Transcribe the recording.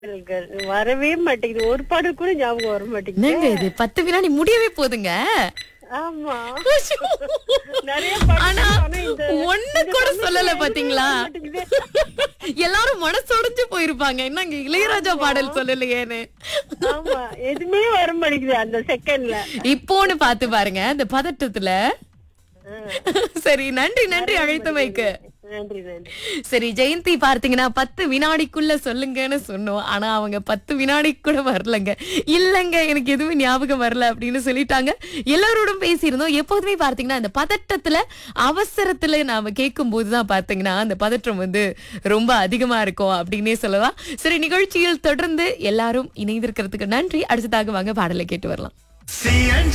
பாடல்கள் வரவே மாட்டேங்குது ஒரு பாடல் கூட ஞாபகம் வர மாட்டேங்குது என்னங்க இது பத்து வினாடி முடியவே போதுங்க ஆமா ஐயோ. நிறைய பாடல் ஆனா ஆனா இந்த ஒண்ணு இந்த கூட சமயத்துல சொல்லல எதுவுமே பாத்தீங்களா வர மாட்டேங்குது. எல்லாரும் மனசொடைஞ்சு போயிருப்பாங்க என்னங்க இளையராஜா பாடல் சொல்லலையேன்னு ஆமா எதுவுமே வர மாட்டேங்குது அந்த செகண்ட்ல இப்போன்னு பாத்து பாருங்க அந்த பதட்டத்துல சரி நன்றி நன்றி அழைத்தமைக்கு நன்றி நன்றி சரி ஜெயந்தி பார்த்தீங்கன்னா பத்து வினாடிக்குள்ள சொல்லுங்கன்னு சொன்னோம் ஆனா அவங்க பத்து வினாடி கூட வரலங்க இல்லங்க எனக்கு எதுவும் ஞாபகம் வரல அப்படின்னு சொல்லிட்டாங்க எல்லாரோடும் பேசியிருந்தோம் எப்போதுமே பார்த்தீங்கன்னா இந்த பதட்டத்துல அவசரத்துல நாம கேட்கும் போதுதான் பார்த்தீங்கன்னா அந்த பதற்றம் வந்து ரொம்ப அதிகமா இருக்கும் அப்படின்னே சொல்லலாம் சரி நிகழ்ச்சியில் தொடர்ந்து எல்லாரும் இணைந்திருக்கிறதுக்கு நன்றி அடுத்ததாக வாங்க பாடலை கேட்டு வரலாம் CN